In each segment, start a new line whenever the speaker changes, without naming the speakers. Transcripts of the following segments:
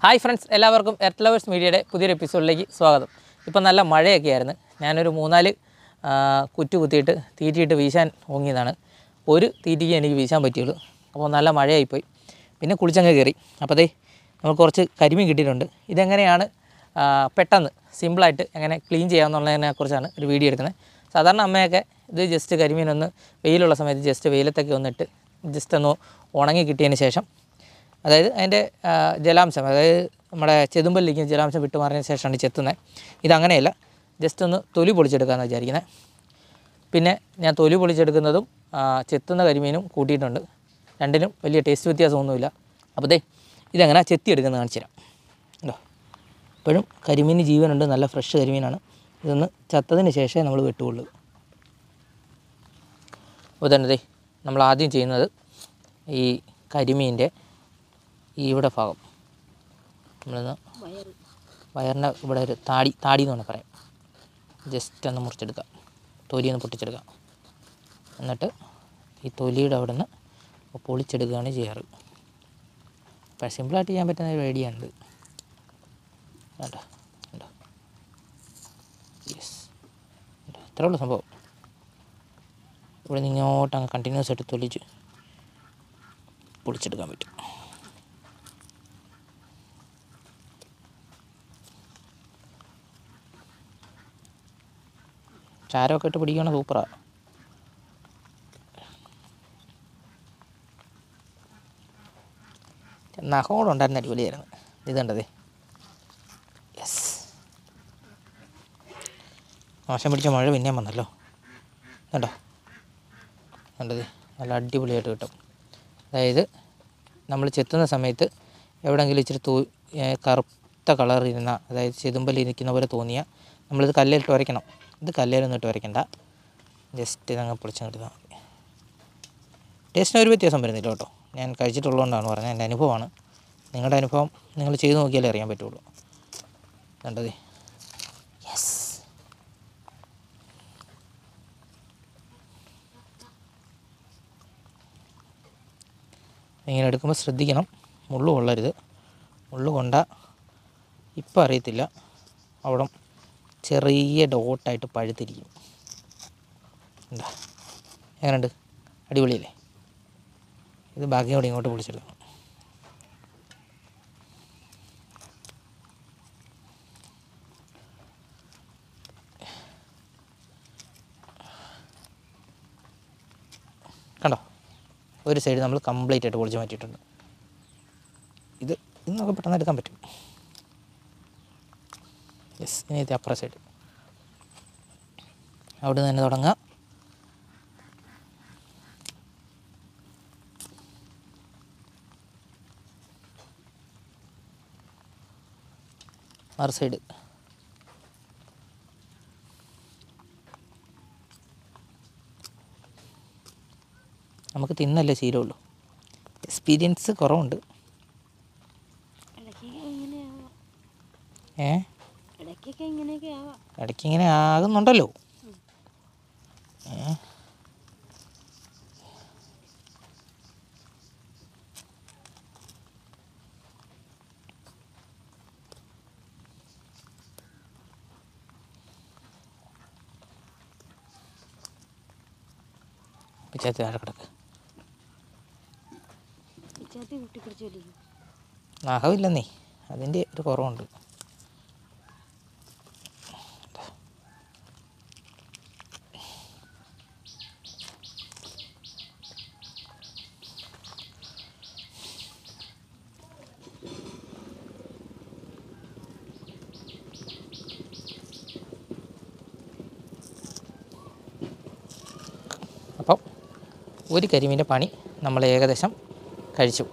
hi friends എല്ലാവർക്കും earth lovers മീഡിയയുടെ പുതിയൊരു എപ്പിസോഡിലേക്ക് സ്വാഗതം ഇപ്പം നല്ല മഴയൊക്കെ ആയിരുന്നു ഞാനൊരു മൂന്നാല് ആ, കുറ്റു കുത്തിയിട്ട് തീറ്റിയിട്ട് വീശാൻ ഓങ്ങിയതാണ് ഒരു തീറ്റിക്ക് എനിക്ക് വീശാൻ പറ്റിയുള്ളൂ അപ്പോൾ നല്ല മഴയായിപ്പോയി പിന്നെ കുളിച്ചങ്ങ് കയറി അപ്പോൾ ദേ നമുക്ക് കുറച്ച് കരിമീൻ കിട്ടിയിട്ടുണ്ട് ഇതെങ്ങനെയാണ് ആ, പെട്ടെന്ന് സിമ്പിളായിട്ട് എങ്ങനെ ക്ലീൻ ചെയ്യാമെന്നുള്ളതിനെ കുറിച്ചാണ് ഒരു വീഡിയോ എടുക്കുന്നത് സാധാരണ അമ്മയൊക്കെ ഇത് ജസ്റ്റ് കരിമീനൊന്ന് വെയിലുള്ള സമയത്ത് ജസ്റ്റ് വെയിലത്തൊക്കെ ഒന്നിട്ട് ജസ്റ്റ് ഒന്ന് ഉണങ്ങി കിട്ടിയതിന് ശേഷം അതായത് അതിൻ്റെ ആ, ജലാംശം അതായത് നമ്മുടെ ചെതുമ്പലിരിക്കുന്ന ജലാംശം വിട്ടുമാറിയതിന് ശേഷമാണ് ചെത്തുന്നത് ഇതങ്ങനെയല്ല ജസ്റ്റ് ഒന്ന് തൊലി പൊളിച്ചെടുക്കാമെന്ന് വിചാരിക്കുന്നത് പിന്നെ ഞാൻ തൊലി പൊളിച്ചെടുക്കുന്നതും ആ, ചെത്തുന്ന കരിമീനും കൂട്ടിയിട്ടുണ്ട് രണ്ടിനും വലിയ ടേസ്റ്റ് വ്യത്യാസമൊന്നുമില്ല അപ്പോൾ ദേ ഇതെങ്ങനെ ചെത്തിയെടുക്കുന്നത് കാണിച്ചു തരാം കേട്ടോ ഇപ്പോഴും കരിമീന് ജീവനുണ്ട് നല്ല ഫ്രഷ് കരിമീനാണ് ഇതൊന്ന് ചത്തതിന് ശേഷമേ നമ്മൾ വെട്ടുകയുള്ളൂ അപ്പോൾ തന്നെ ദേ നമ്മൾ ആദ്യം ചെയ്യുന്നത് ഈ കരിമീൻ്റെ ഈ ഇവിടെ ഭാഗം നമ്മളിന്ന് വയറിൻ്റെ ഇവിടെ ഒരു താടി താടി എന്ന് വേണമെങ്കിൽ പറയാം ജസ്റ്റ് ഒന്ന് മുറിച്ചെടുക്കാം തൊലി ഒന്ന് പൊട്ടിച്ചെടുക്കാം എന്നിട്ട് ഈ തൊലിയുടെ അവിടെ നിന്ന് പൊളിച്ചെടുക്കുകയാണ് ചെയ്യാറ് അപ്പോൾ സിമ്പിളായിട്ട് ചെയ്യാൻ പറ്റുന്ന ഒരു ഐഡിയ ഉണ്ട് കേട്ടോ കണ്ടോ യെസ് ഇത്രേ ഉള്ളൂ സംഭവം ഇവിടെ നിന്ന് ഇങ്ങോട്ട് അങ്ങ് കണ്ടിന്യൂസ് ആയിട്ട് തൊലിച്ച് പൊളിച്ചെടുക്കാൻ പറ്റും ചാരമൊക്കെ ഇട്ട് പിടിക്കുകയാണ് സൂപ്പറാ നഖം കൂടെ ഉണ്ടായിരുന്ന അടിപൊളിയായിരുന്നു ഇത് കണ്ടതേ യെസ് മോശം പിടിച്ച മഴ പിന്നെയും വന്നല്ലോ കണ്ടോ കണ്ടത് നല്ല അടിപൊളിയായിട്ട് കിട്ടും അതായത് നമ്മൾ ചെത്തുന്ന സമയത്ത് എവിടെയെങ്കിലും ഇച്ചിരി തൂ ഏ, കറുത്ത കളർ ഇരുന്ന അതായത് ചെതുമ്പൽ ഇരിക്കുന്ന പോലെ തോന്നിയാൽ നമ്മളിത് കല്ലിലിട്ട് ഉരയ്ക്കണം ഇത് കല്ലിലൊന്നും ഇട്ട് ഉരയ്ക്കണ്ട ജസ്റ്റ് ഇതങ്ങ് പൊളിച്ചങ്ങ് എടുത്താൽ മതി ടേസ്റ്റിന് ഒരു വ്യത്യാസം വരുന്നില്ല കേട്ടോ ഞാൻ കഴിച്ചിട്ടുള്ളതുകൊണ്ടാണ് പറഞ്ഞത് എൻ്റെ അനുഭവമാണ് നിങ്ങളുടെ അനുഭവം നിങ്ങൾ ചെയ്ത് നോക്കിയാലേ അറിയാൻ പറ്റുള്ളൂ കണ്ടതേ യെസ് ഇങ്ങനെ എടുക്കുമ്പോൾ ശ്രദ്ധിക്കണം മുള്ളു കൊള്ളരുത് മുള്ളു കൊണ്ട ഇപ്പം അറിയത്തില്ല അവിടെ ചെറിയ ഡോട്ടായിട്ട് പഴുത്തിരിക്കും എന്താ എങ്ങനെയുണ്ട് അടിപൊളിയല്ലേ ഇത് ബാക്കി കൂടി ഇങ്ങോട്ട് പൊളിച്ചെടുക്കണം കണ്ടോ ഒരു സൈഡ് നമ്മൾ കംപ്ലീറ്റ് ആയിട്ട് പൊളിച്ച് മാറ്റിയിട്ടുണ്ട് ഇത് ഇന്നൊക്കെ പെട്ടെന്ന് എടുക്കാൻ പറ്റും യെസ് ഇനി ഇത് അപ്പുറ സൈഡ് അവിടെ നിന്ന് തന്നെ തുടങ്ങാം മറു സൈഡ് നമുക്ക് തിന്നല്ലേ ശീലമുള്ളൂ എക്സ്പീരിയൻസ് കുറവുണ്ട്
ഇടയ്ക്കൊക്കെ ഇങ്ങനെയാവാം
ഏ
ഇടയ്ക്കൊക്കെ ഇങ്ങനെയൊക്കെ ആവാം
ഇടയ്ക്ക് ഇങ്ങനെ ആകുന്നുണ്ടല്ലോ ഏ പിച്ചാത്തി താഴെ കിടക്ക്
പിച്ചാത്തി കുട്ടിപ്പിടിച്ച് വലിക്കും
നഖമില്ലെന്നേ അതിൻ്റെ ഒരു കുറവുണ്ട് അപ്പം ഒരു കരിമീൻ്റെ പണി നമ്മൾ ഏകദേശം കഴിച്ചു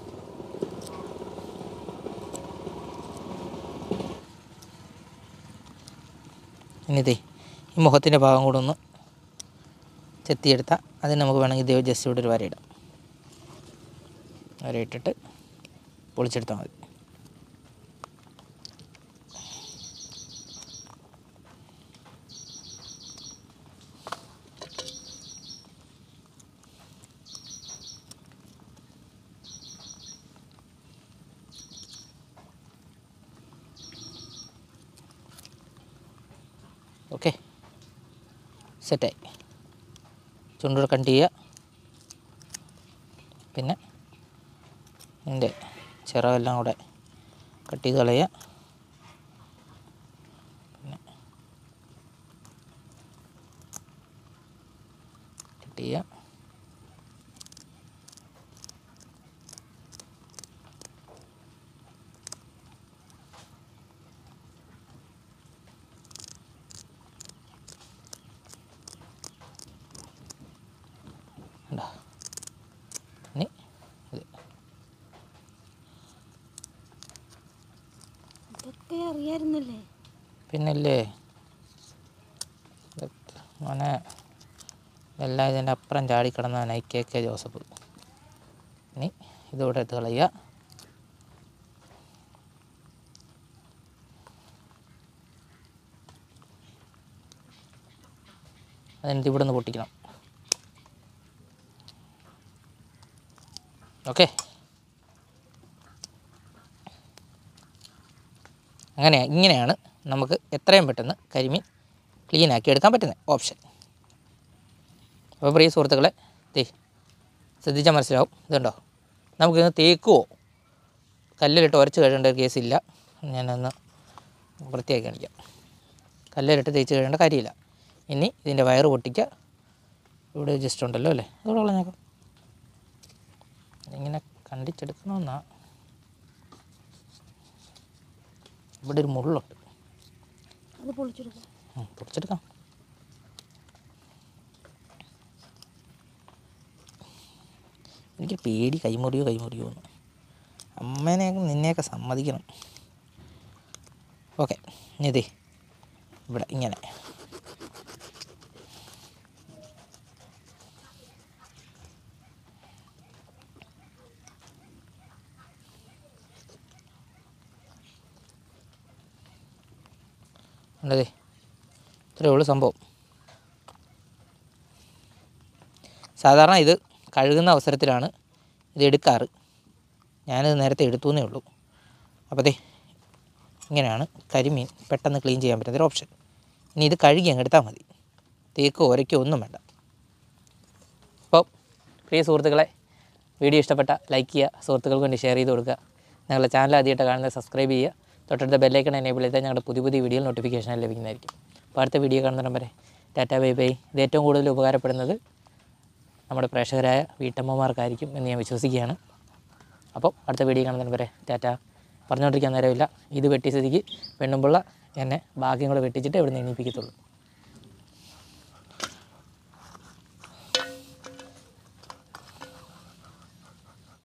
ഇനിതേ ഈ മുഖത്തിൻ്റെ ഭാഗം കൂടെ ഒന്ന് ചെത്തിയെടുത്താൽ അതിന് നമുക്ക് വേണമെങ്കിൽ ഇതേ ജസ്റ്റ് ഇവിടെ ഒരു വരയിടാം വരയിട്ടിട്ട് പൊളിച്ചെടുത്താൽ മതി ഓക്കെ സെറ്റായി ചുണ്ടൂടെ കണ്ട് ചെയ്യുക പിന്നെ ഇതിൻ്റെ ചിറവെല്ലാം കൂടെ കട്ട് ചെയ്ത് കളയുക പിന്നെ കട്ട് ചെയ്യുക കണ്ടോ ഇനി ഇത്
ഇതൊക്കെ അറിയായിരുന്നല്ലേ
പിന്നല്ലേ ഇതൊക്കെ മോനെ എല്ലാം ഇതിൻ്റെ അപ്പുറം ചാടിക്കിടന്നവൻ ഐ കെ കെ ജോസഫ് ഇനി ഇതോടെ എടുത്ത് കളയുക അതെനിക്ക് ഇവിടെ നിന്ന് പൊട്ടിക്കണം ഓക്കെ അങ്ങനെ ഇങ്ങനെയാണ് നമുക്ക് എത്രയും പെട്ടെന്ന് കരിമീൻ ക്ലീൻ ആക്കി എടുക്കാൻ പറ്റുന്നത് ഓപ്ഷൻ അപ്പോൾ പ്രിയ സുഹൃത്തുക്കളെ തേ ശ്രദ്ധിച്ചാൽ മനസ്സിലാവും ഇതുണ്ടോ നമുക്കിന്ന് തേക്കുവോ കല്ലിലിട്ട് ഉരച്ച് കഴിയേണ്ട ഒരു കേസില്ല ഞാനൊന്ന് വൃത്തിയാക്കി കാണിക്കാം കല്ലിലിട്ട് തേച്ച് കഴിയേണ്ട കാര്യമില്ല ഇനി ഇതിൻ്റെ വയറ് പൊട്ടിക്കുക ഇവിടെ ജസ്റ്റ് ഉണ്ടല്ലോ അല്ലേ അതോടെ കളഞ്ഞേക്കാം ഇങ്ങനെ കണ്ടിച്ചെടുക്കണമെന്നാ ഇവിടെ ഒരു മുള്ളുണ്ട്
അത് പൊളിച്ചെടുക്കാം
ഉം, പൊടിച്ചെടുക്കാം എനിക്ക് പേടി കൈമുറിയോ കൈമുറിയോ എന്ന് അമ്മേനെ നിന്നെയൊക്കെ സമ്മതിക്കണം ഓക്കെ ഇതേ ഇവിടെ ഇങ്ങനെ ഉണ്ടതേ ഇത്രയേ ഉള്ളൂ സംഭവം സാധാരണ ഇത് കഴുകുന്ന അവസരത്തിലാണ് ഇത് എടുക്കാറ് ഞാനിത് നേരത്തെ എടുത്തു എന്നേ ഉള്ളൂ അപ്പോൾ ദേ ഇങ്ങനെയാണ് കരിമീൻ പെട്ടെന്ന് ക്ലീൻ ചെയ്യാൻ പറ്റുന്ന ഒരു ഓപ്ഷൻ ഇനി ഇത് കഴുകി അങ്ങ് എടുത്താൽ മതി തേക്കോ ഒരയ്ക്കോ ഒന്നും വേണ്ട അപ്പോൾ പ്രിയ സുഹൃത്തുക്കളെ വീഡിയോ ഇഷ്ടപ്പെട്ട ലൈക്ക് ചെയ്യുക സുഹൃത്തുക്കൾക്ക് വേണ്ടി ഷെയർ ചെയ്ത് കൊടുക്കുക ഞങ്ങളുടെ ചാനൽ ആദ്യമായിട്ട് കാണുന്നത് സബ്സ്ക്രൈബ് ചെയ്യുക തൊട്ടടുത്ത ബെല്ലൈക്കൺ എനേബിൾ ചെയ്താൽ ഞങ്ങളുടെ പുതിയ പുതിയ വീഡിയോ നോട്ടിഫിക്കേഷൻ ലഭിക്കുന്നതായിരിക്കും അപ്പോൾ അടുത്ത വീഡിയോ കാണുന്നിടം വരെ ടാറ്റ ബൈ ബൈ ഇത് ഏറ്റവും കൂടുതൽ ഉപകാരപ്പെടുന്നത് നമ്മുടെ പ്രേക്ഷകരായ വീട്ടമ്മമാർക്കായിരിക്കും എന്ന് ഞാൻ വിശ്വസിക്കുകയാണ് അപ്പോൾ അടുത്ത വീഡിയോ കാണുന്നതിന് വരെ ടാറ്റ പറഞ്ഞുകൊണ്ടിരിക്കാൻ നേരമില്ല ഇത് വെട്ടി സ്ഥിതിക്ക് പെണ്ണുമ്പിള്ള എന്നെ ഭാഗ്യം കൂടെ വെട്ടിച്ചിട്ട് ഇവിടെ നിന്ന് എണീപ്പിക്കത്തുള്ളൂ